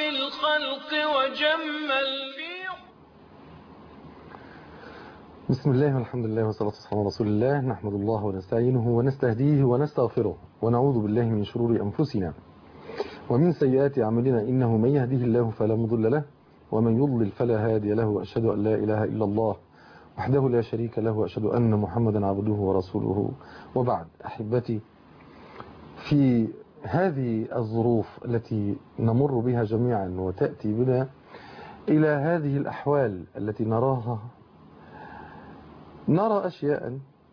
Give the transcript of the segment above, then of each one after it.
الخلق وجمل في بسم الله والحمد لله والصلاة والسلام على رسول الله نحمد الله ونستعينه ونستهديه ونستغفره ونعوذ بالله من شرور أنفسنا ومن سيئات أعمالنا إنه من يهده الله فلا مضل له ومن يضلل فلا هادي له وأشهد أن لا إله إلا الله وحده لا شريك له وأشهد أن محمدا عبده ورسوله وبعد أحبتي في هذه الظروف التي نمر بها جميعا وتأتي بنا إلى هذه الأحوال التي نراها نرى أشياء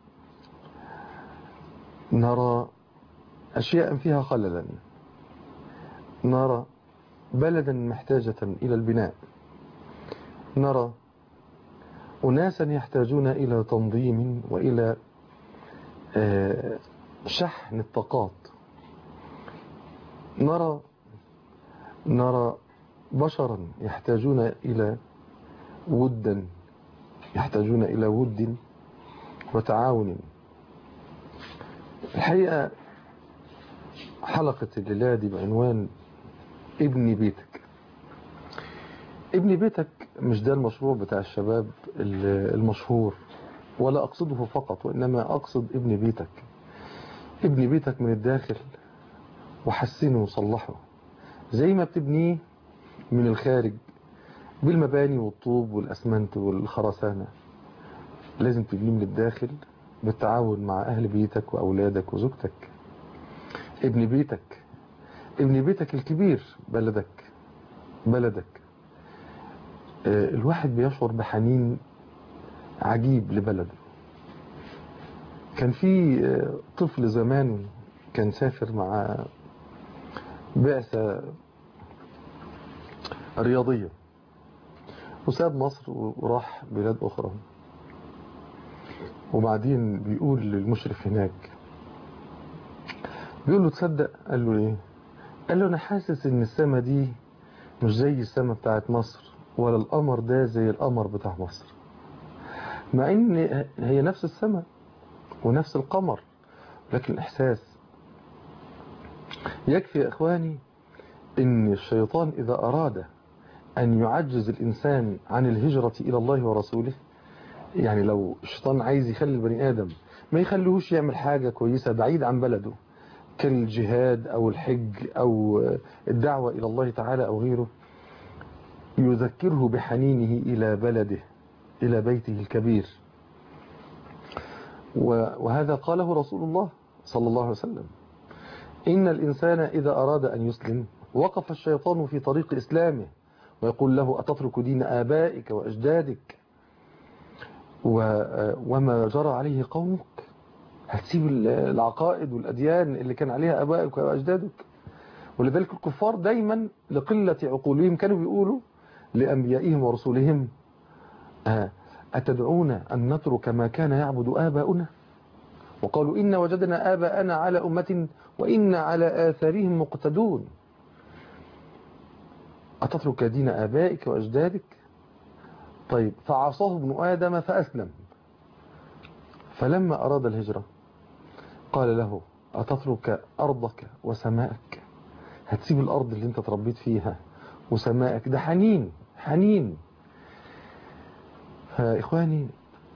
نرى أشياء فيها خللا نرى بلدا محتاجة إلى البناء نرى أناسا يحتاجون إلى تنظيم وإلى شحن الطاقات نرى نرى بشرا يحتاجون إلى ودا يحتاجون إلى ود وتعاون الحقيقة حلقة الليلة دي بعنوان ابني بيتك ابني بيتك مش ده المشروع بتاع الشباب المشهور ولا أقصده فقط وإنما أقصد ابن بيتك ابني بيتك من الداخل وحسنه وصلحه زي ما بتبنيه من الخارج بالمباني والطوب والأسمنت والخرسانة لازم تبنيه من الداخل بالتعاون مع أهل بيتك وأولادك وزوجتك ابن بيتك ابن بيتك الكبير بلدك بلدك الواحد بيشعر بحنين عجيب لبلده كان في طفل زمان كان سافر مع بعثة رياضية وساب مصر وراح بلاد أخرى وبعدين بيقول للمشرف هناك بيقول له تصدق قال له ايه قال له انا حاسس ان السما دي مش زي السما بتاعت مصر ولا القمر ده زي القمر بتاع مصر مع ان هي نفس السما ونفس القمر لكن الاحساس يكفي يا اخواني ان الشيطان اذا اراد ان يعجز الانسان عن الهجرة الى الله ورسوله يعني لو الشيطان عايز يخلي البني ادم ما يخليهوش يعمل حاجة كويسة بعيد عن بلده كالجهاد او الحج او الدعوة الى الله تعالى او غيره يذكره بحنينه الى بلده الى بيته الكبير وهذا قاله رسول الله صلى الله عليه وسلم إن الإنسان إذا أراد أن يسلم وقف الشيطان في طريق إسلامه ويقول له أتترك دين آبائك وأجدادك وما جرى عليه قومك هتسيب العقائد والأديان اللي كان عليها آبائك وأجدادك ولذلك الكفار دايما لقلة عقولهم كانوا بيقولوا لأنبيائهم ورسولهم أتدعون أن نترك ما كان يعبد آباؤنا وقالوا إن وجدنا آباءنا على أمة وإن على آثارهم مقتدون أتترك دين آبائك وأجدادك طيب فعصاه ابن آدم فأسلم فلما أراد الهجرة قال له أتترك أرضك وسماءك هتسيب الأرض اللي انت تربيت فيها وسماءك ده حنين حنين فإخواني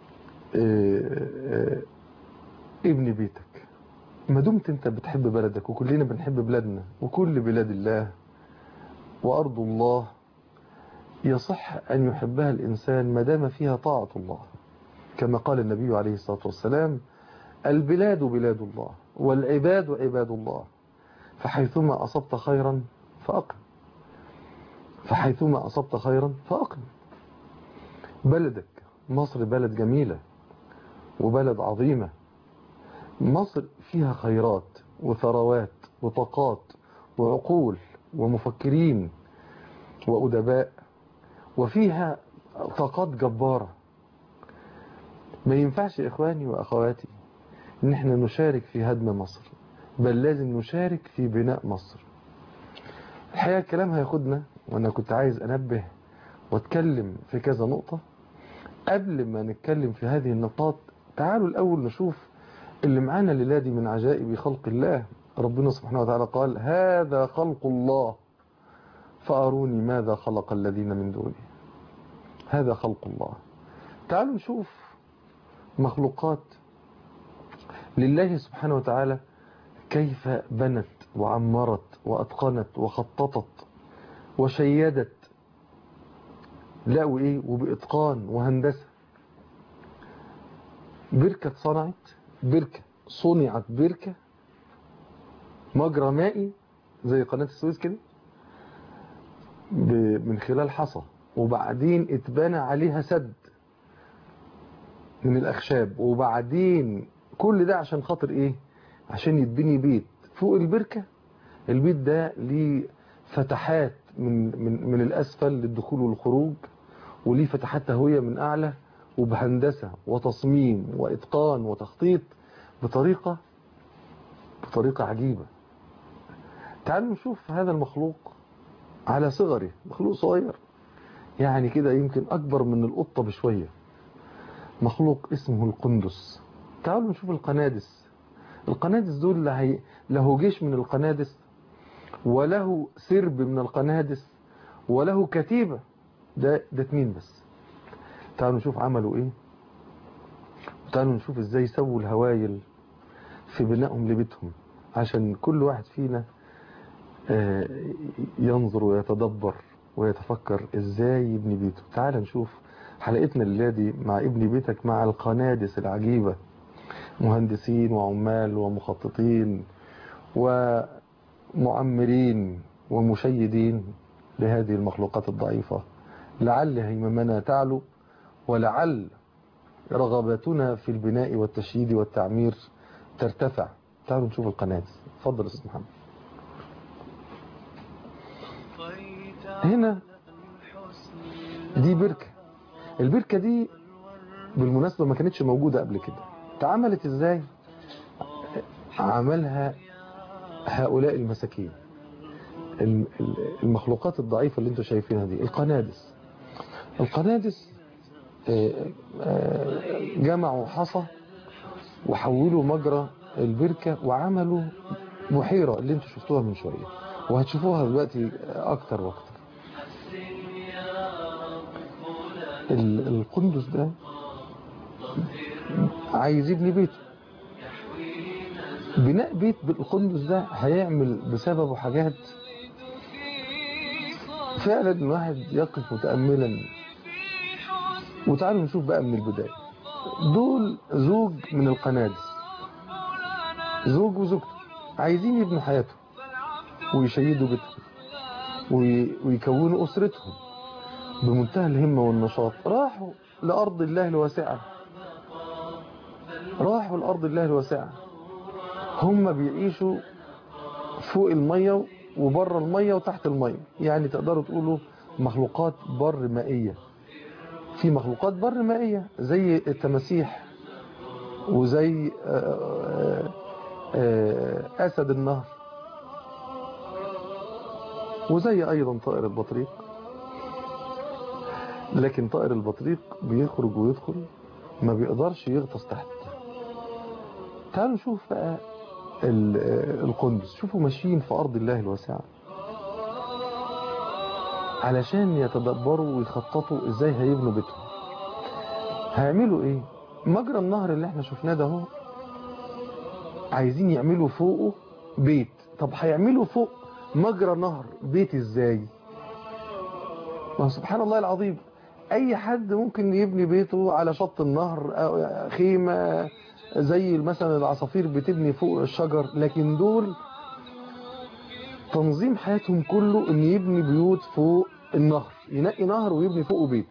ابن بيتك ما دمت انت بتحب بلدك وكلنا بنحب بلادنا وكل بلاد الله وأرض الله يصح أن يحبها الإنسان ما دام فيها طاعة الله كما قال النبي عليه الصلاة والسلام البلاد بلاد الله والعباد عباد الله فحيثما أصبت خيرا فأقم فحيثما أصبت خيرا فأقم بلدك مصر بلد جميلة وبلد عظيمة مصر فيها خيرات وثروات وطاقات وعقول ومفكرين وأدباء وفيها طاقات جبارة ما ينفعش إخواني وأخواتي إن احنا نشارك في هدم مصر بل لازم نشارك في بناء مصر الحقيقة الكلام هياخدنا وأنا كنت عايز أنبه واتكلم في كذا نقطة قبل ما نتكلم في هذه النقاط تعالوا الأول نشوف اللي معانا الليلة دي من عجائب خلق الله ربنا سبحانه وتعالى قال هذا خلق الله فأروني ماذا خلق الذين من دونه هذا خلق الله تعالوا نشوف مخلوقات لله سبحانه وتعالى كيف بنت وعمرت وأتقنت وخططت وشيدت لا وإيه وبإتقان وهندسة بركة صنعت بركة صنعت بركة مجرى مائي زي قناة السويس كده ب- من خلال حصى وبعدين اتبنى عليها سد من الأخشاب وبعدين كل ده عشان خاطر ايه عشان يتبني بيت فوق البركة البيت ده ليه فتحات من, من, من الأسفل للدخول والخروج وليه فتحات تهوية من أعلى وبهندسة وتصميم وإتقان وتخطيط بطريقة بطريقة عجيبة تعالوا نشوف هذا المخلوق على صغره مخلوق صغير يعني كده يمكن أكبر من القطة بشوية مخلوق اسمه القندس تعالوا نشوف القنادس القنادس دول له له جيش من القنادس وله سرب من القنادس وله كتيبة ده ده اتنين بس تعالوا نشوف عملوا ايه تعالوا نشوف ازاي سووا الهوايل في بنائهم لبيتهم عشان كل واحد فينا آه، ينظر ويتدبر ويتفكر ازاي يبني بيته تعال نشوف حلقتنا الليلة دي مع ابني بيتك مع القنادس العجيبة مهندسين وعمال ومخططين ومعمرين ومشيدين لهذه المخلوقات الضعيفة لعل هيممنا تعلو ولعل رغباتنا في البناء والتشييد والتعمير ترتفع تعالوا نشوف القنادس اتفضل يا استاذ محمد هنا دي بركة البركة دي بالمناسبة ما كانتش موجودة قبل كده اتعملت ازاي عملها هؤلاء المساكين الم- ال- المخلوقات الضعيفة اللي انتوا شايفينها دي القنادس القنادس آه، آه، جمعوا حصى وحولوا مجرى البركة وعملوا بحيرة اللي انتوا شفتوها من شوية وهتشوفوها دلوقتي اكتر واكتر ال- القندس ده عايز يبني بيته بناء بيت بالقندس ده هيعمل بسببه حاجات فعلا الواحد يقف متأملا وتعالوا نشوف بقى من البداية دول زوج من القنادس زوج وزوجته عايزين يبنوا حياتهم ويشيدوا بيتهم وي- ويكونوا أسرتهم بمنتهى الهمة والنشاط راحوا لأرض الله الواسعة راحوا لأرض الله الواسعة هم بيعيشوا فوق المية وبره المية وتحت المية يعني تقدروا تقولوا مخلوقات بر مائية في مخلوقات بر مائية زي التماسيح وزي آه، آه، أسد النهر وزي أيضا طائر البطريق لكن طائر البطريق بيخرج ويدخل ما بيقدرش يغطس تحت تعالوا نشوف بقى ال- آه، القندس شوفوا ماشيين في أرض الله الواسعة علشان يتدبروا ويخططوا ازاي هيبنوا بيتهم هيعملوا ايه مجرى النهر اللي احنا شفناه ده اهو عايزين يعملوا فوقه بيت طب هيعملوا فوق مجرى نهر بيت ازاي ما هو سبحان الله العظيم اي حد ممكن يبني بيته على شط النهر أو خيمة زي مثلا العصافير بتبني فوق الشجر لكن دول تنظيم حياتهم كله ان يبني بيوت فوق النهر ينقي نهر ويبني فوقه بيت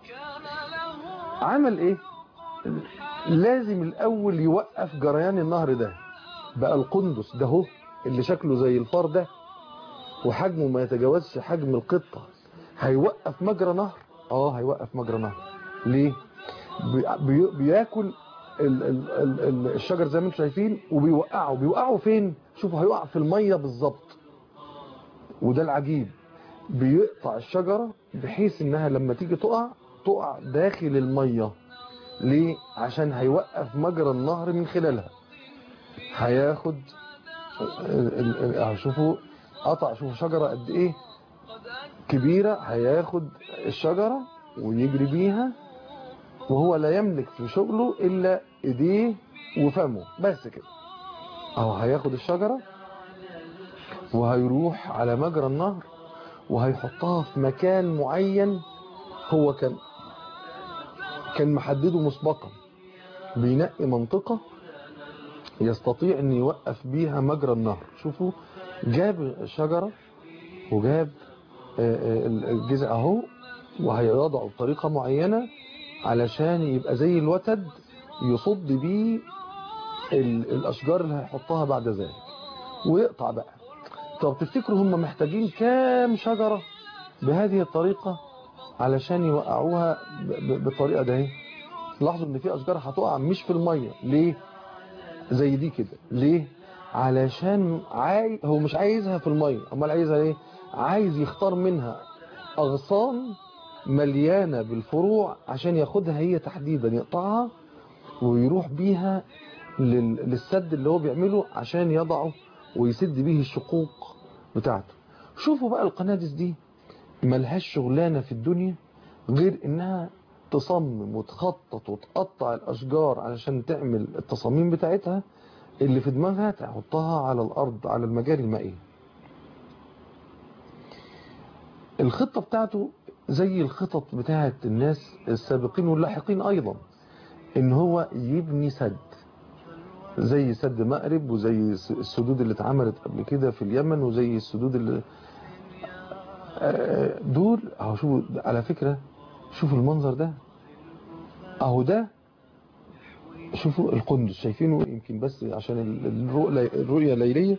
عمل ايه لازم الاول يوقف جريان النهر ده بقى القندس ده هو اللي شكله زي الفار ده وحجمه ما يتجاوزش حجم القطة هيوقف مجرى نهر اه هيوقف مجرى نهر ليه بي- بي- بياكل ال- ال- ال- ال- الشجر زي ما انتم شايفين وبيوقعه بيوقعه فين شوفوا هيوقع في المية بالظبط وده العجيب بيقطع الشجرة بحيث انها لما تيجي تقع تقع داخل المية ليه عشان هيوقف مجرى النهر من خلالها هياخد ال- ال- ال- شوفوا قطع شوفوا شجرة قد ايه كبيرة هياخد الشجرة ويجري بيها وهو لا يملك في شغله إلا إيديه وفمه بس كده أهو هياخد الشجرة وهيروح على مجرى النهر وهيحطها في مكان معين هو كان كان محدده مسبقا بينقي منطقة يستطيع ان يوقف بيها مجرى النهر شوفوا جاب شجرة وجاب آه، آه، الجزء اهو وهيوضعه بطريقة معينة علشان يبقى زي الوتد يصد بيه ال- الاشجار اللي هيحطها بعد ذلك ويقطع بقى طب تفتكروا هم محتاجين كام شجرة بهذه الطريقة علشان يوقعوها ب- ب- بالطريقة ده اهي لاحظوا ان في اشجار هتقع مش في المية ليه زي دي كده ليه علشان عاي... هو مش عايزها في المية امال عايزها ليه عايز يختار منها اغصان مليانة بالفروع عشان ياخدها هي تحديدا يقطعها ويروح بيها لل... للسد اللي هو بيعمله عشان يضعه ويسد بيه الشقوق بتاعته شوفوا بقى القنادس دي ملهاش شغلانة في الدنيا غير انها تصمم وتخطط وتقطع الاشجار علشان تعمل التصاميم بتاعتها اللي في دماغها تحطها على الارض على المجاري المائية الخطة بتاعته زي الخطط بتاعت الناس السابقين واللاحقين ايضا ان هو يبني سد زي سد مأرب وزي السدود اللي اتعملت قبل كده في اليمن وزي السدود اللي آه، دول اهو شوفوا على فكرة شوفوا المنظر ده اهو ده شوفوا القندس شايفينه يمكن بس عشان ال- الرؤية الرؤية ليلية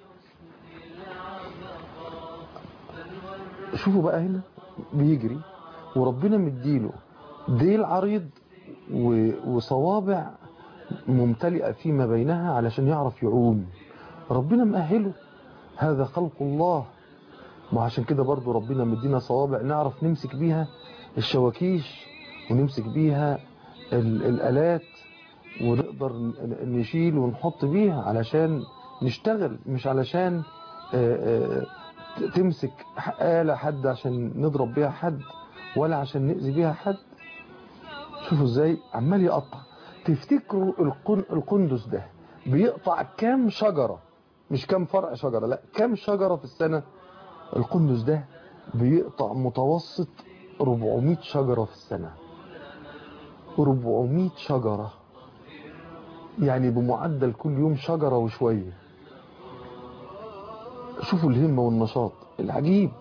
شوفوا بقى هنا بيجري وربنا مديله ديل عريض و- وصوابع ممتلئة فيما بينها علشان يعرف يعوم ربنا مأهله هذا خلق الله ما عشان كده برضو ربنا مدينا صوابع نعرف نمسك بيها الشواكيش ونمسك بيها ال- الآلات ونقدر ن- نشيل ونحط بيها علشان نشتغل مش علشان آه، آه، ت- تمسك ح- آلة حد عشان نضرب بيها حد ولا عشان نأذي بيها حد شوفوا ازاي عمال يقطع تفتكروا القن... القندس ده بيقطع كام شجرة مش كام فرع شجرة لا كام شجرة في السنة القندس ده بيقطع متوسط 400 شجرة في السنة 400 شجرة يعني بمعدل كل يوم شجرة وشوية شوفوا الهمة والنشاط العجيب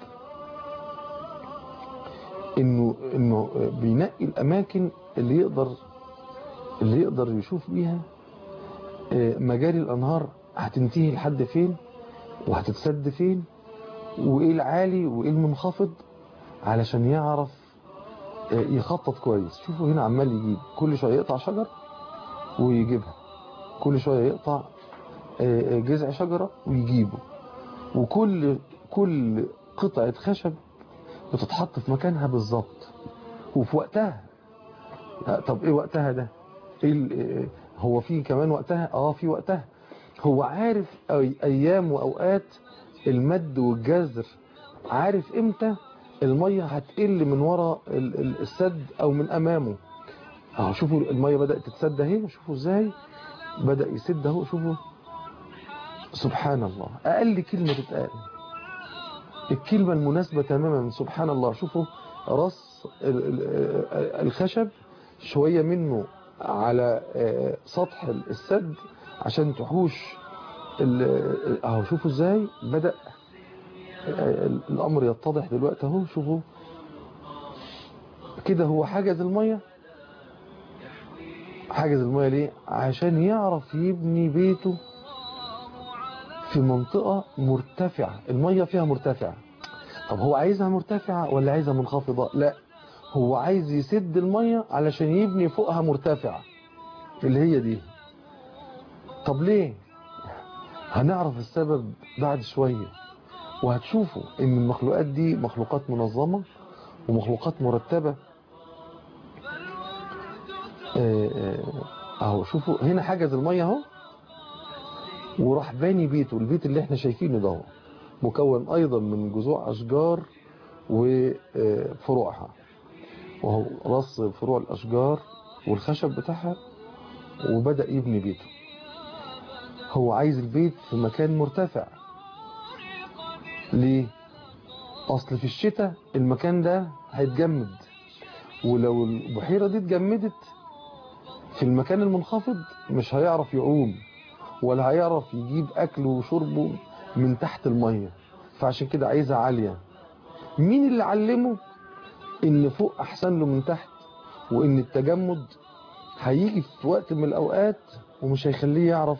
انه انه بينقي الاماكن اللي يقدر اللي يقدر يشوف بيها آه، مجاري الانهار هتنتهي لحد فين وهتتسد فين وايه العالي وايه المنخفض علشان يعرف آه، يخطط كويس شوفوا هنا عمال يجيب كل شويه يقطع شجر ويجيبها كل شويه يقطع آه، آه، جذع شجره ويجيبه وكل كل قطعه خشب بتتحط في مكانها بالظبط وفي وقتها لا، طب ايه وقتها ده ايه ال- إيه- هو في كمان وقتها اه في وقتها هو عارف أي ايام واوقات المد والجزر عارف امتى المية هتقل من ورا ال- ال- السد او من امامه اهو شوفوا المية بدأت تتسد اهي شوفوا ازاي بدأ يسد اهو شوفوا سبحان الله اقل كلمة تتقال الكلمة المناسبة تماما سبحان الله شوفوا راس ال- ال- الخشب شوية منه على آه، سطح السد عشان تحوش ال- اهو شوفوا ازاي بدأ آه، الامر يتضح دلوقتي اهو شوفوا كده هو حجز المية حجز المية ليه عشان يعرف يبني بيته في منطقة مرتفعة المية فيها مرتفعة طب هو عايزها مرتفعة ولا عايزها منخفضة لا هو عايز يسد المية علشان يبني فوقها مرتفعة اللي هي دي طب ليه هنعرف السبب بعد شوية وهتشوفوا ان المخلوقات دي مخلوقات منظمة ومخلوقات مرتبة آه، آه، اهو شوفوا هنا حجز المية اهو وراح باني بيته البيت اللي احنا شايفينه ده هو مكون ايضا من جذوع اشجار وفروعها وهو رص فروع الأشجار والخشب بتاعها وبدأ يبني بيته هو عايز البيت في مكان مرتفع ليه؟ أصل في الشتاء المكان ده هيتجمد ولو البحيرة دي اتجمدت في المكان المنخفض مش هيعرف يعوم ولا هيعرف يجيب أكله وشربه من تحت المية فعشان كده عايزها عالية مين اللي علمه ان فوق احسن له من تحت وان التجمد هيجي في وقت من الاوقات ومش هيخليه يعرف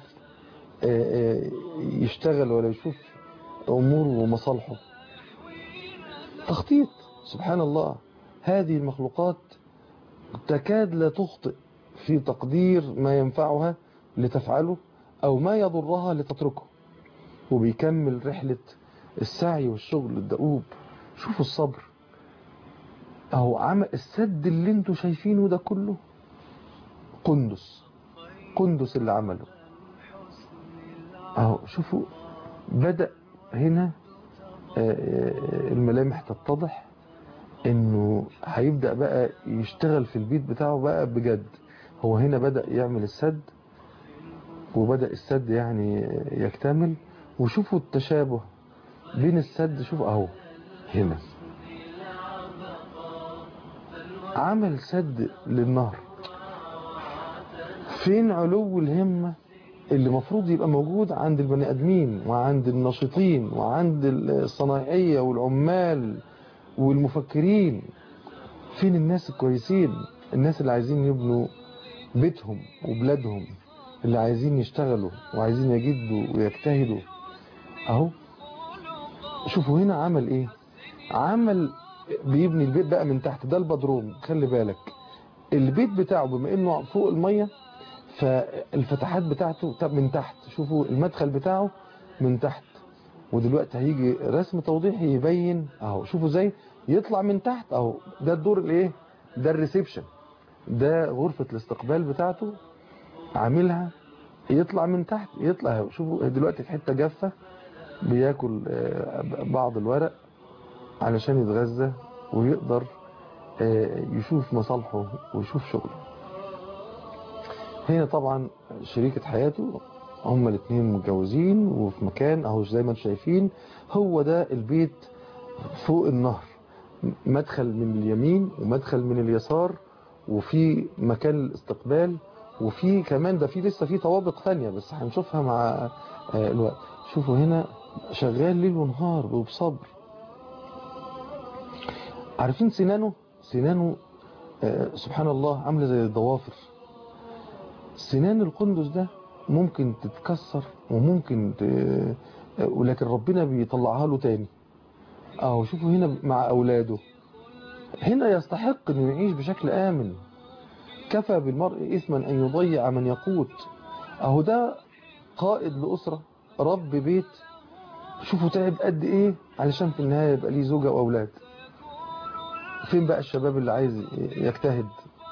يشتغل ولا يشوف اموره ومصالحه تخطيط سبحان الله هذه المخلوقات تكاد لا تخطئ في تقدير ما ينفعها لتفعله او ما يضرها لتتركه وبيكمل رحلة السعي والشغل الدؤوب شوفوا الصبر اهو عمل السد اللي انتوا شايفينه ده كله قندس قندس اللي عمله اهو شوفوا بدأ هنا الملامح تتضح انه هيبدأ بقى يشتغل في البيت بتاعه بقى بجد هو هنا بدأ يعمل السد وبدأ السد يعني يكتمل وشوفوا التشابه بين السد شوفوا اهو هنا عمل سد للنهر فين علو الهمة اللي مفروض يبقى موجود عند البني ادمين وعند الناشطين وعند الصناعية والعمال والمفكرين فين الناس الكويسين الناس اللي عايزين يبنوا بيتهم وبلادهم اللي عايزين يشتغلوا وعايزين يجدوا ويجتهدوا اهو شوفوا هنا عمل ايه عمل بيبني البيت بقى من تحت ده البدروم خلي بالك البيت بتاعه بما انه فوق المية فالفتحات بتاعته من تحت شوفوا المدخل بتاعه من تحت ودلوقتي هيجي رسم توضيحي يبين اهو شوفوا ازاي يطلع من تحت اهو ده الدور الايه ده الريسبشن ده غرفة الاستقبال بتاعته عاملها يطلع من تحت يطلع اهو شوفوا دلوقتي في حتة جافة بياكل بعض الورق علشان يتغذى ويقدر يشوف مصالحه ويشوف شغله هنا طبعا شريكة حياته هما الاثنين متجوزين وفي مكان اهو زي ما انتم شايفين هو ده البيت فوق النهر مدخل من اليمين ومدخل من اليسار وفي مكان الاستقبال وفي كمان ده في لسه في طوابق ثانية بس هنشوفها مع الوقت شوفوا هنا شغال ليل ونهار وبصبر عارفين سنانه سنانه سبحان الله عامله زي الضوافر سنان القندس ده ممكن تتكسر وممكن ت... ولكن ربنا بيطلعها له تاني اهو شوفوا هنا مع اولاده هنا يستحق انه يعيش بشكل امن كفى بالمرء اثما ان يضيع من يقوت اهو ده قائد لاسره رب بيت شوفوا تعب قد ايه علشان في النهايه يبقى ليه زوجه واولاد فين بقى الشباب اللي عايز يجتهد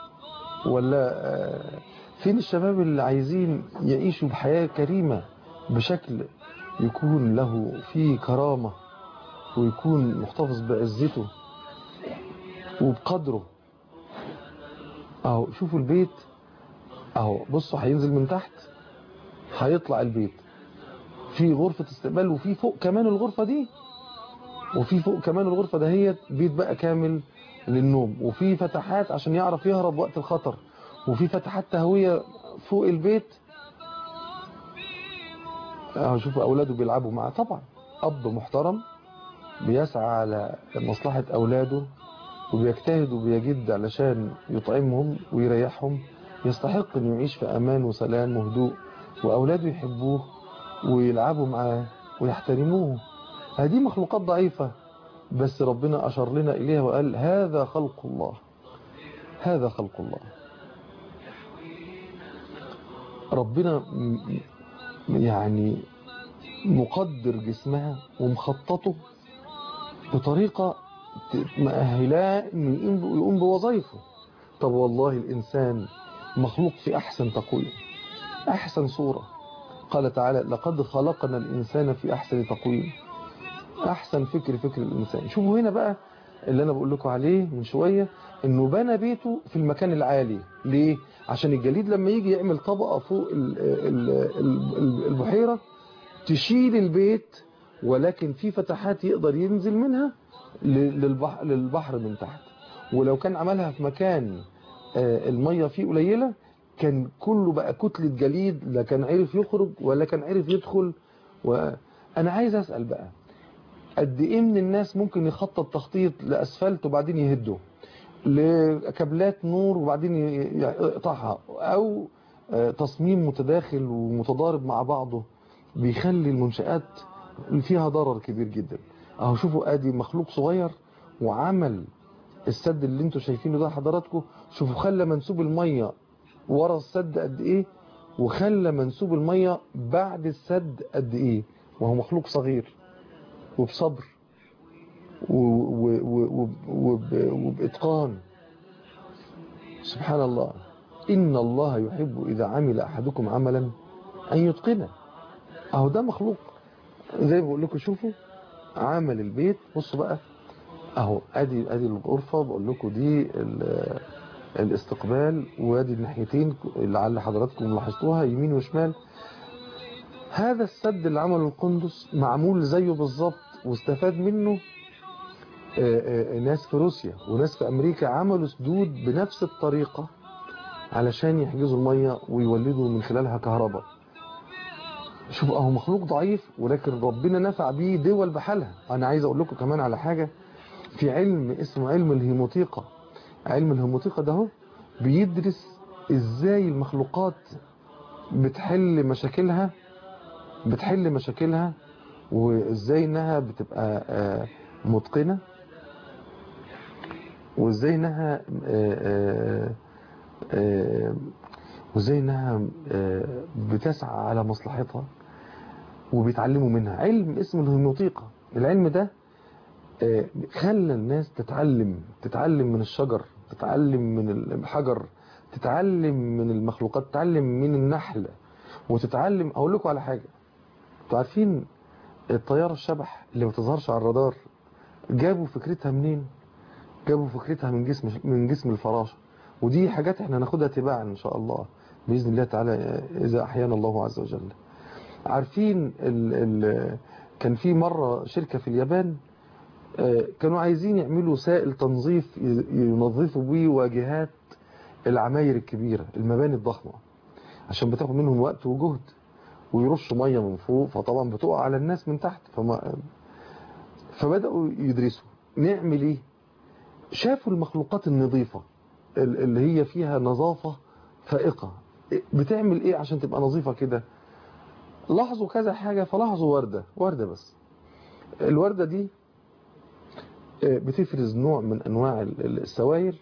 ولا فين الشباب اللي عايزين يعيشوا بحياة كريمة بشكل يكون له فيه كرامة ويكون محتفظ بعزته وبقدره اهو شوفوا البيت اهو بصوا هينزل من تحت هيطلع البيت في غرفة استقبال وفي فوق كمان الغرفة دي وفي فوق كمان الغرفة دهيت بيت بقى كامل للنوم وفي فتحات عشان يعرف يهرب وقت الخطر وفي فتحات تهوية فوق البيت اهو شوفوا اولاده بيلعبوا معاه طبعا اب محترم بيسعى على مصلحة اولاده وبيجتهد وبيجد علشان يطعمهم ويريحهم يستحق انه يعيش في امان وسلام وهدوء واولاده يحبوه ويلعبوا معاه ويحترموه هذه مخلوقات ضعيفة بس ربنا أشار لنا إليها وقال هذا خلق الله هذا خلق الله ربنا يعني مقدر جسمها ومخططه بطريقة مأهلاه انه يقوم بوظائفه طب والله الإنسان مخلوق في أحسن تقويم أحسن صورة قال تعالى لقد خلقنا الإنسان في أحسن تقويم أحسن فكر فكر الإنسان شوفوا هنا بقى اللي انا بقول لكم عليه من شوية انه بنى بيته في المكان العالي ليه عشان الجليد لما يجي يعمل طبقة فوق ال- ال- ال- البحيرة تشيل البيت ولكن في فتحات يقدر ينزل منها ل- للبحر, للبحر من تحت ولو كان عملها في مكان آه، المية فيه قليلة كان كله بقى كتلة جليد لا كان عرف يخرج ولا كان عرف يدخل وأنا عايز أسأل بقى قد إيه من الناس ممكن يخطط تخطيط لأسفلت وبعدين يهده لكابلات نور وبعدين ي- يقطعها أو آه، تصميم متداخل ومتضارب مع بعضه بيخلي المنشآت فيها ضرر كبير جدا اهو شوفوا ادي مخلوق صغير وعمل السد اللي انتوا شايفينه ده حضراتكم شوفوا خلى منسوب المية ورا السد قد ايه وخلى منسوب المية بعد السد قد ايه وهو مخلوق صغير وبصبر و- و- و- و- وب- وبإتقان سبحان الله إن الله يحب إذا عمل أحدكم عملا أن يتقنه أهو ده مخلوق زي ما بقول لكم شوفوا عمل البيت بصوا بقى اهو ادي ادي الغرفه بقول لكم دي ال- الاستقبال وادي الناحيتين لعل حضراتكم لاحظتوها يمين وشمال هذا السد اللي عمله القندس معمول زيه بالظبط واستفاد منه آه، آه، ناس في روسيا وناس في امريكا عملوا سدود بنفس الطريقه علشان يحجزوا الميه ويولدوا من خلالها كهرباء شوف اهو مخلوق ضعيف ولكن ربنا نفع بيه دول بحالها انا عايز اقول لكم كمان على حاجة في علم اسمه علم الهيموتيقا علم الهيموتيقا ده هو بيدرس ازاي المخلوقات بتحل مشاكلها بتحل مشاكلها وازاي انها بتبقى آه، متقنة وازاي انها آه، آه، آه، وازاي انها آه، بتسعى على مصلحتها وبيتعلموا منها علم اسمه الهيموتيقا العلم ده آه، خلى الناس تتعلم تتعلم من الشجر تتعلم من الحجر تتعلم من المخلوقات تتعلم من النحل وتتعلم اقول لكم على حاجة انتوا عارفين الطيارة الشبح اللي ما بتظهرش على الرادار جابوا فكرتها منين جابوا فكرتها من جسم من جسم الفراشة ودي حاجات احنا هناخدها تباعا ان شاء الله باذن الله تعالى اذا احيانا الله عز وجل عارفين ال ال كان في مرة شركة في اليابان آه، كانوا عايزين يعملوا سائل تنظيف ي- ينظفوا بيه واجهات العماير الكبيرة المباني الضخمة عشان بتاخد منهم وقت وجهد ويرشوا مية من فوق فطبعا بتقع على الناس من تحت فما فبدأوا يدرسوا نعمل ايه شافوا المخلوقات النظيفة ال- اللي هي فيها نظافة فائقة بتعمل ايه عشان تبقى نظيفة كده لاحظوا كذا حاجة فلاحظوا وردة وردة بس الوردة دي آه، بتفرز نوع من انواع ال- ال- السوائل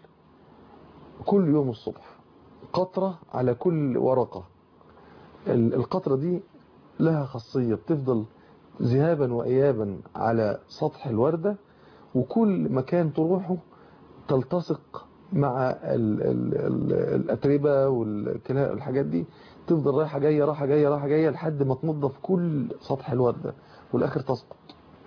كل يوم الصبح قطرة على كل ورقة ال- القطرة دي لها خاصية بتفضل ذهابا وإيابا على سطح الوردة وكل مكان تروحه تلتصق مع ال ال ال الأتربة والحاجات دي تفضل رايحة جاية رايحة جاية رايحة جاية لحد ما تنظف كل سطح الوردة والآخر تسقط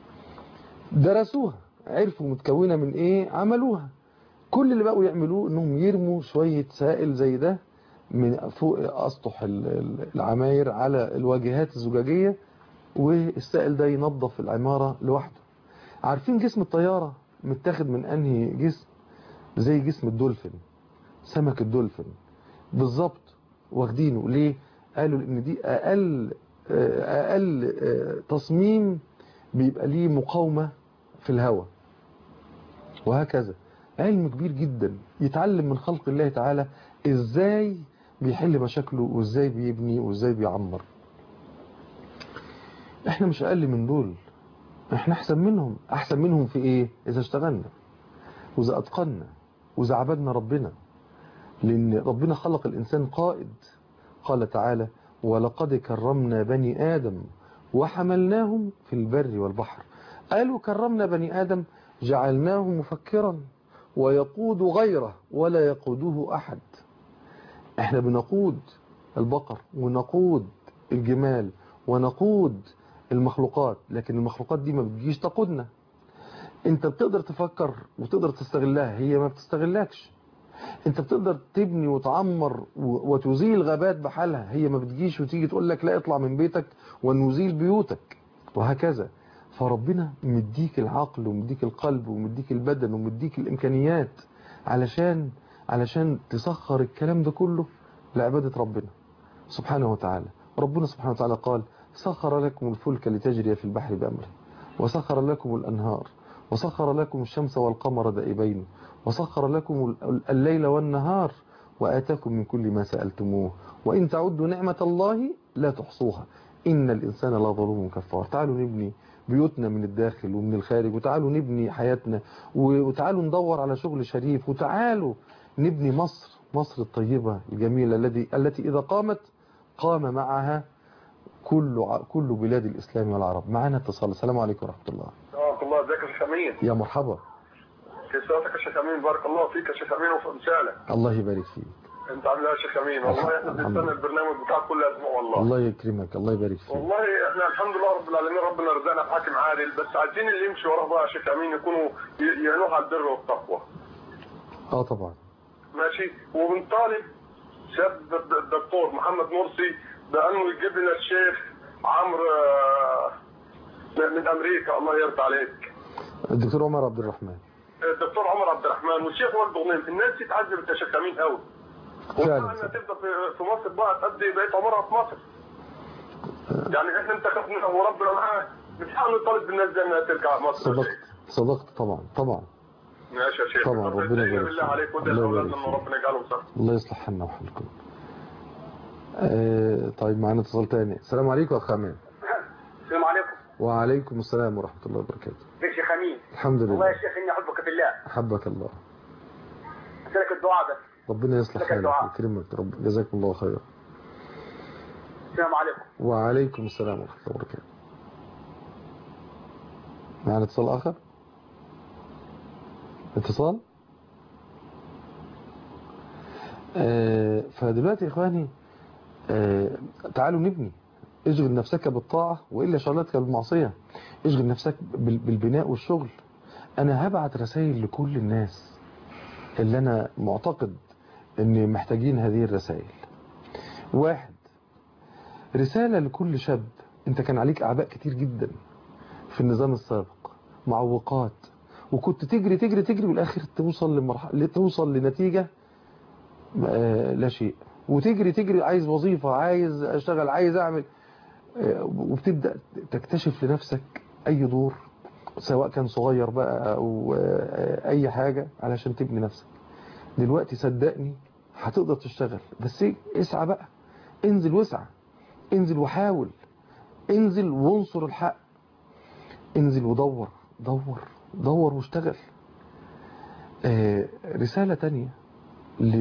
درسوها عرفوا متكونة من ايه عملوها كل اللي بقوا يعملوه انهم يرموا شوية سائل زي ده من فوق اسطح ال- ال- العماير على الواجهات الزجاجية والسائل ده ينظف العمارة لوحده عارفين جسم الطيارة متاخد من انهي جسم زي جسم الدولفين سمك الدولفين بالظبط واخدينه ليه قالوا ان دي اقل اقل تصميم بيبقى ليه مقاومة في الهواء وهكذا علم كبير جدا يتعلم من خلق الله تعالى ازاي بيحل مشاكله وازاي بيبني وازاي بيعمر احنا مش اقل من دول احنا احسن منهم احسن منهم في ايه اذا اشتغلنا واذا اتقنا واذا عبدنا ربنا لان ربنا خلق الانسان قائد قال تعالى ولقد كرمنا بني ادم وحملناهم في البر والبحر قالوا كرمنا بني ادم جعلناه مفكرا ويقود غيره ولا يقوده احد احنا بنقود البقر ونقود الجمال ونقود المخلوقات لكن المخلوقات دي ما بتجيش تقودنا انت بتقدر تفكر وتقدر تستغلها هي ما بتستغلكش انت بتقدر تبني وتعمر و- وتزيل غابات بحالها هي ما بتجيش وتيجي تقول لك لا اطلع من بيتك ونزيل بيوتك وهكذا فربنا مديك العقل ومديك القلب ومديك البدن ومديك الامكانيات علشان علشان تسخر الكلام ده كله لعبادة ربنا سبحانه وتعالى ربنا سبحانه وتعالى قال سخر لكم الفلك لتجري في البحر بأمره وسخر لكم الأنهار وسخر لكم الشمس والقمر دائبين وسخر لكم ال- الليل والنهار وآتاكم من كل ما سألتموه وإن تعدوا نعمة الله لا تحصوها إن الإنسان لظلوم كفار تعالوا نبني بيوتنا من الداخل ومن الخارج وتعالوا نبني حياتنا و- وتعالوا ندور على شغل شريف وتعالوا نبني مصر مصر الطيبة الجميلة الذي التي إذا قامت قام معها كل ع- كل بلاد الإسلام والعرب معنا اتصال السلام عليكم ورحمة الله ورحمة الله ازيك يا شيخ امين يا مرحبا كيف صحتك يا شيخ امين بارك الله فيك يا شيخ امين وفي امثالك الله يبارك فيك انت عامل ايه يا شيخ امين والله احنا الحمد بنستنى لله. البرنامج بتاعك كل اسبوع والله الله يكرمك الله يبارك فيك والله احنا الحمد لله رب العالمين ربنا رزقنا بحاكم عادل بس عايزين اللي يمشي وراه بقى يا شيخ امين يكونوا ي- يعينوه على البر والتقوى اه طبعا ماشي وبنطالب شاب الد- الدكتور محمد مرسي بانه يجيب لنا الشيخ عمرو آه، من امريكا الله يرضى عليك الدكتور عمر عبد الرحمن الدكتور عمر عبد الرحمن والشيخ ولد غنيم الناس دي اتعذبت يا شيخ امين قوي فعلا وانها تبدا في في مصر بقى تأدي بقيت عمرها في مصر يعني احنا انتخبنا وربنا معاه بنحاول نطالب بالناس دي انها ترجع مصر صدقت صدقت طبعا طبعا ماشي يا شيخ طبعا، طب ربنا ادعي يبارك بالله فيك. عليك وادعي الله لاولادنا يبارك ان فيك. ربنا يجعلهم صح الله يصلح حالنا وحالكم آه طيب معنا اتصال تاني السلام عليكم يا اخ امان السلام عليكم وعليكم السلام ورحمة الله وبركاته ازيك يا شيخ امين الحمد والله لله يا شيخ اني احبك في الله حبك الله اسالك الدعاء بس ربنا يصلح لك حالك الدعاء. ويكرمك رب جزاكم الله خيرا السلام عليكم وعليكم السلام ورحمة الله وبركاته معنا اتصال آخر اتصال آه فدلوقتي يا إخواني آه تعالوا نبني اشغل نفسك بالطاعة وإلا شغلتك بالمعصية اشغل نفسك بال- بالبناء والشغل أنا هبعت رسائل لكل الناس اللي أنا معتقد أن محتاجين هذه الرسائل واحد رسالة لكل شاب انت كان عليك اعباء كتير جدا في النظام السابق معوقات وكنت تجري تجري تجري والاخر توصل لمرحله توصل لنتيجه آه، لا شيء وتجري تجري عايز وظيفه عايز اشتغل عايز اعمل آه، وبتبدا تكتشف لنفسك اي دور سواء كان صغير بقى او آه، اي حاجه علشان تبني نفسك دلوقتي صدقني هتقدر تشتغل بس اسعى بقى انزل واسعى انزل وحاول انزل وانصر الحق انزل ودور دور دور واشتغل آه رسالة تانية ل...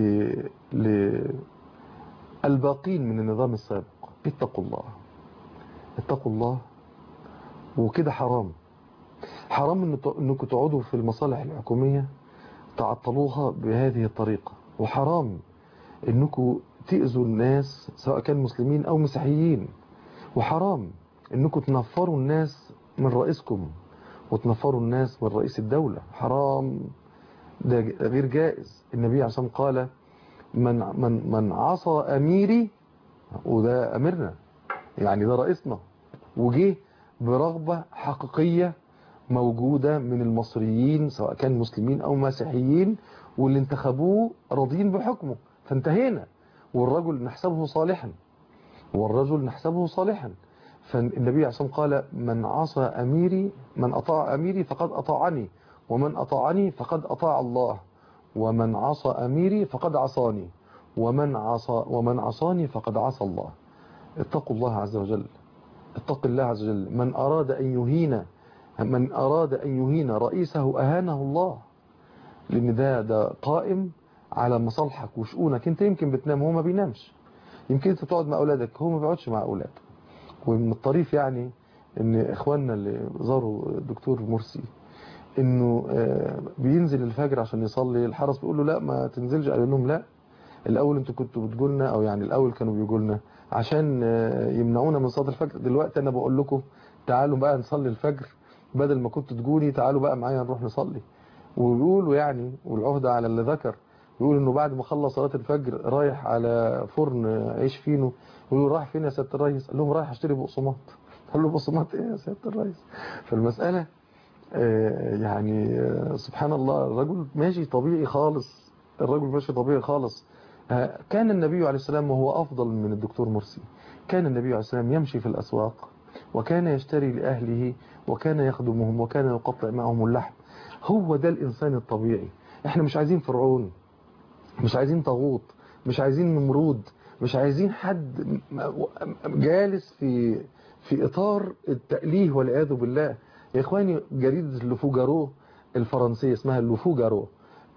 للباقين من النظام السابق اتقوا الله اتقوا الله وكده حرام حرام إن ت- انكم تقعدوا في المصالح الحكومية تعطلوها بهذه الطريقة وحرام انكم تأذوا الناس سواء كان مسلمين او مسيحيين وحرام انكم تنفروا الناس من رئيسكم وتنفروا الناس من رئيس الدولة حرام ده ج- غير جائز النبي عشان قال من من من عصى اميري وده اميرنا يعني ده رئيسنا وجه برغبة حقيقية موجودة من المصريين سواء كان مسلمين او مسيحيين واللي انتخبوه راضين بحكمه فانتهينا والرجل نحسبه صالحا والرجل نحسبه صالحا فالنبي عليه الصلاة والسلام قال من عصى أميري من أطاع أميري فقد أطاعني ومن أطاعني فقد أطاع الله ومن عصى أميري فقد عصاني ومن عصى ومن عصاني فقد عصى الله اتقوا الله عز وجل اتق الله عز وجل من أراد أن يهين من أراد أن يهين رئيسه أهانه الله لأن ده ده قائم على مصالحك وشؤونك انت يمكن بتنام هو ما بينامش يمكن انت تقعد مع اولادك هو ما بيقعدش مع اولاده ومن الطريف يعني ان اخواننا اللي زاروا الدكتور مرسي انه آه، بينزل الفجر عشان يصلي الحرس بيقول له لا ما تنزلش قال لهم لا الاول انتوا كنتوا بتقولوا لنا او يعني الاول كانوا بيقولوا لنا عشان آه، يمنعونا من صلاه الفجر دلوقتي انا بقول لكم تعالوا بقى نصلي الفجر بدل ما كنت تقولي تعالوا بقى معايا نروح نصلي وبيقولوا يعني والعهدة على اللي ذكر بيقول انه بعد ما خلص صلاة الفجر رايح على فرن عيش فينو يقولوا رايح فين يا سيادة الرئيس قال لهم رايح اشتري بقسماط قال له بقسماط ايه يا سيادة الرئيس فالمسألة آه، يعني آه، سبحان الله الرجل ماشي طبيعي خالص الرجل ماشي طبيعي خالص آه، كان النبي عليه السلام وهو أفضل من الدكتور مرسي كان النبي عليه السلام يمشي في الأسواق وكان يشتري لأهله وكان يخدمهم وكان يقطع معهم اللحم هو ده الإنسان الطبيعي احنا مش عايزين فرعون مش عايزين طاغوت مش عايزين نمرود مش عايزين حد م- م- جالس في في إطار التأليه والعياذ بالله يا إخواني جريدة لوفوجارو الفرنسية اسمها لوفوجارو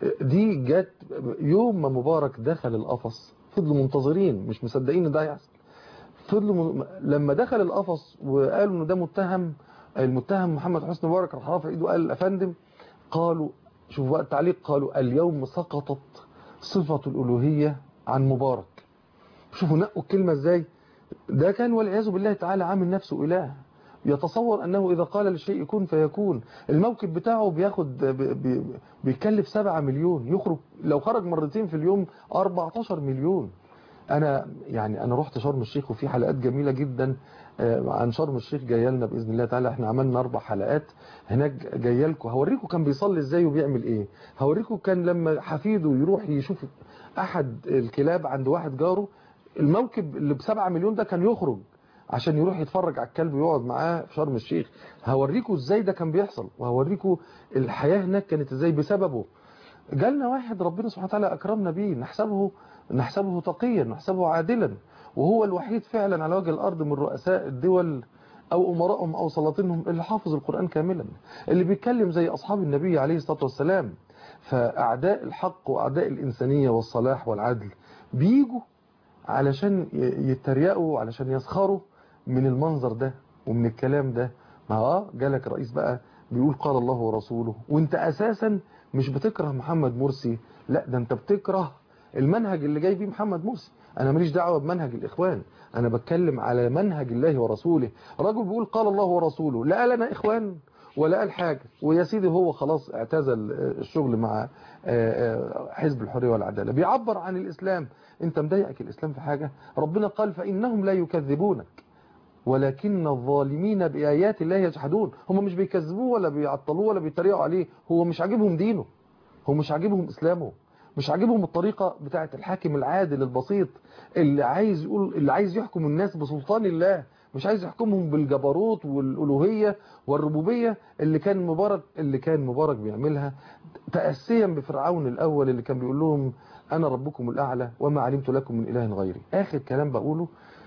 دي جت يوم ما مبارك دخل القفص فضلوا منتظرين مش مصدقين ان ده هيحصل فضلوا م... لما دخل القفص وقالوا ان ده متهم المتهم محمد حسني مبارك راح رافع ايده قال افندم قالوا شوفوا بقى التعليق قالوا اليوم سقطت صفة الألوهية عن مبارك شوفوا نقوا الكلمة ازاي ده كان والعياذ بالله تعالى عامل نفسه إله يتصور أنه إذا قال للشيء كن فيكون الموكب بتاعه بياخد بي- بي- بيكلف 7 مليون يخرج لو خرج مرتين في اليوم 14 مليون أنا يعني أنا رحت شرم الشيخ وفي حلقات جميلة جدا آه، عن شرم الشيخ جايه لنا بإذن الله تعالى احنا عملنا أربع حلقات هناك جايه لكم هوريكم كان بيصلي ازاي وبيعمل ايه هوريكم كان لما حفيده يروح يشوف أحد الكلاب عند واحد جاره الموكب اللي بسبعة مليون ده كان يخرج عشان يروح يتفرج على الكلب ويقعد معاه في شرم الشيخ هوريكم ازاي ده كان بيحصل وهوريكم الحياة هناك كانت ازاي بسببه جالنا واحد ربنا سبحانه وتعالى أكرمنا بيه نحسبه نحسبه تقيا نحسبه عادلا وهو الوحيد فعلا على وجه الأرض من رؤساء الدول أو أمرائهم أو سلاطينهم اللي حافظ القرآن كاملا اللي بيتكلم زي أصحاب النبي عليه الصلاة والسلام فأعداء الحق وأعداء الإنسانية والصلاح والعدل بيجوا علشان ي- يتريقوا علشان يسخروا من المنظر ده ومن الكلام ده ما هو اه جالك رئيس بقى بيقول قال الله ورسوله وانت اساسا مش بتكره محمد مرسي لا ده انت بتكره المنهج اللي جاي بيه محمد مرسي انا ماليش دعوه بمنهج الاخوان انا بتكلم على منهج الله ورسوله رجل بيقول قال الله ورسوله لا قال انا اخوان ولا قال حاجه ويا سيدي هو خلاص اعتزل آه، الشغل مع آه، آه، حزب الحريه والعداله بيعبر عن الاسلام انت مضايقك الاسلام في حاجه ربنا قال فانهم لا يكذبونك ولكن الظالمين بآيات الله يجحدون هم مش بيكذبوه ولا بيعطلوه ولا بيتريقوا عليه هو مش عاجبهم دينه هو مش عاجبهم إسلامه مش عاجبهم الطريقة بتاعة الحاكم العادل البسيط اللي عايز يقول اللي عايز يحكم الناس بسلطان الله مش عايز يحكمهم بالجبروت والألوهية والربوبية اللي كان مبارك اللي كان مبارك بيعملها تأسيا بفرعون الأول اللي كان بيقول لهم أنا ربكم الأعلى وما علمت لكم من إله غيري آخر كلام بقوله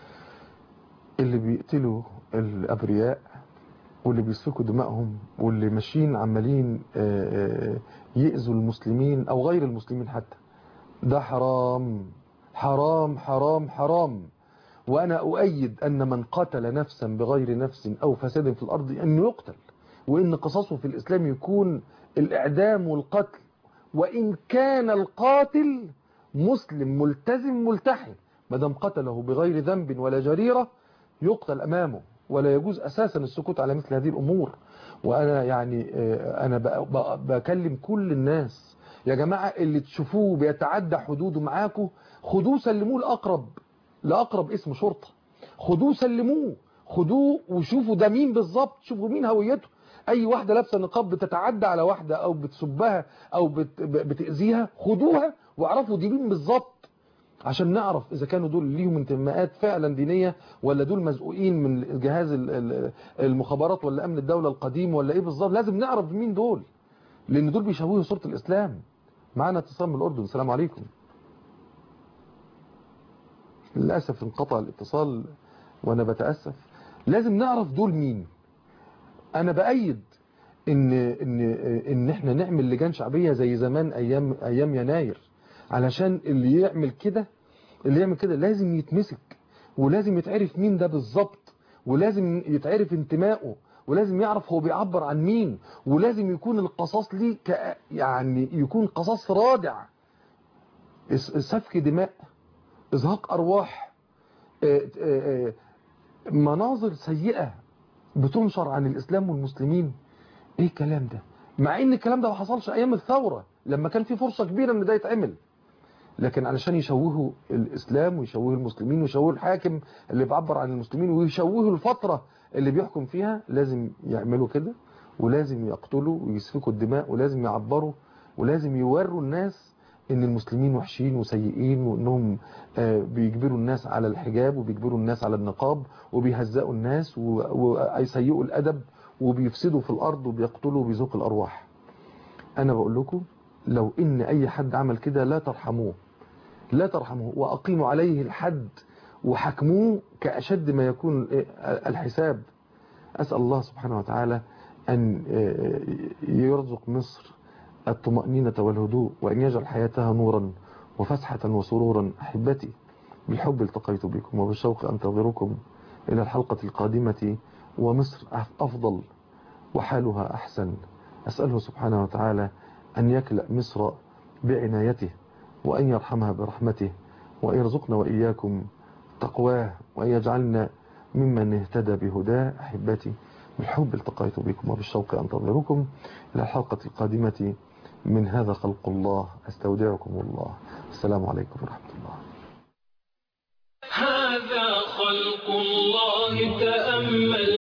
اللي بيقتلوا الأبرياء واللي بيسفكوا دمائهم واللي ماشيين عمالين آه، آه، يأذوا المسلمين أو غير المسلمين حتى ده حرام حرام حرام حرام وأنا أؤيد أن من قتل نفسا بغير نفس أو فساد في الأرض أنه يقتل وإن قصاصه في الإسلام يكون الإعدام والقتل وإن كان القاتل مسلم ملتزم ملتحي ما دام قتله بغير ذنب ولا جريرة يقتل أمامه ولا يجوز أساسا السكوت على مثل هذه الأمور وأنا يعني آه، أنا ب- ب- بكلم كل الناس يا جماعة اللي تشوفوه بيتعدى حدوده معاكم خدوه سلموه لأقرب لأقرب اسم شرطة خدوه سلموه خدوه وشوفوا ده مين بالظبط شوفوا مين هويته اي واحدة لابسة نقاب بتتعدى على واحدة او بتسبها او بت... بتأذيها خدوها واعرفوا دي مين بالظبط عشان نعرف اذا كانوا دول ليهم انتماءات فعلا دينية ولا دول مزقوقين من جهاز ال- ال- المخابرات ولا امن الدولة القديم ولا ايه بالظبط لازم نعرف مين دول لان دول بيشوهوا صورة الاسلام معنا اتصال من الاردن السلام عليكم للاسف انقطع الاتصال وانا بتاسف لازم نعرف دول مين انا بايد ان ان ان احنا نعمل لجان شعبيه زي زمان ايام ايام يناير علشان اللي يعمل كده اللي يعمل كده لازم يتمسك ولازم يتعرف مين ده بالظبط ولازم يتعرف انتمائه ولازم يعرف هو بيعبر عن مين ولازم يكون القصاص ليه ك- يعني يكون قصاص رادع اس- سفك دماء ازهاق ارواح آه، آه، آه، مناظر سيئة بتنشر عن الإسلام والمسلمين ايه الكلام ده مع ان الكلام ده ما حصلش ايام الثورة لما كان في فرصة كبيرة ان ده يتعمل لكن علشان يشوهوا الاسلام ويشوهوا المسلمين ويشوهوا الحاكم اللي بيعبر عن المسلمين ويشوهوا الفترة اللي بيحكم فيها لازم يعملوا كده ولازم يقتلوا ويسفكوا الدماء ولازم يعبروا ولازم يوروا الناس ان المسلمين وحشين وسيئين وانهم آه، بيجبروا الناس على الحجاب وبيجبروا الناس على النقاب وبيهزقوا الناس و- ويسيئوا الادب وبيفسدوا في الارض وبيقتلوا وبيذوقوا الارواح انا بقول لكم لو ان اي حد عمل كده لا ترحموه لا ترحموه واقيموا عليه الحد وحكموه كاشد ما يكون الحساب اسال الله سبحانه وتعالى ان يرزق مصر الطمأنينة والهدوء وأن يجعل حياتها نورا وفسحة وسرورا أحبتي بالحب التقيت بكم وبالشوق أنتظركم إلى الحلقة القادمة ومصر أفضل وحالها أحسن أسأله سبحانه وتعالى أن يكلأ مصر بعنايته وأن يرحمها برحمته وأن يرزقنا وإياكم تقواه وأن يجعلنا ممن اهتدى بهداه أحبتي بالحب التقيت بكم وبالشوق أنتظركم إلى الحلقة القادمة من هذا خلق الله أستودعكم الله السلام عليكم ورحمة الله هذا خلق الله تأمل